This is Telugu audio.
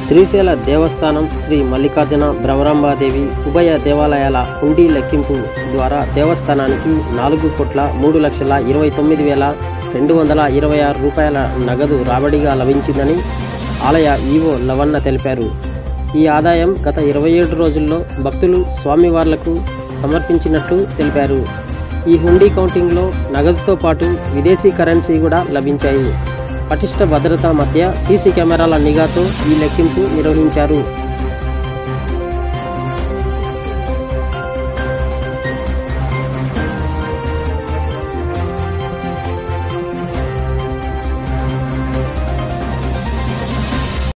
శ్రీశైల దేవస్థానం శ్రీ మల్లికార్జున భ్రమరాంబాదేవి ఉభయ దేవాలయాల హుండీ లెక్కింపు ద్వారా దేవస్థానానికి నాలుగు కోట్ల మూడు లక్షల ఇరవై తొమ్మిది వేల రెండు వందల ఇరవై ఆరు రూపాయల నగదు రాబడిగా లభించిందని ఆలయ ఈవో లవన్న తెలిపారు ఈ ఆదాయం గత ఇరవై ఏడు రోజుల్లో భక్తులు స్వామివార్లకు సమర్పించినట్లు తెలిపారు ఈ హుండీ కౌంటింగ్లో నగదుతో పాటు విదేశీ కరెన్సీ కూడా లభించాయి పటిష్ట భద్రత మధ్య సీసీ కెమెరాల నిఘాతో ఈ లెక్కింపు నిర్వహించారు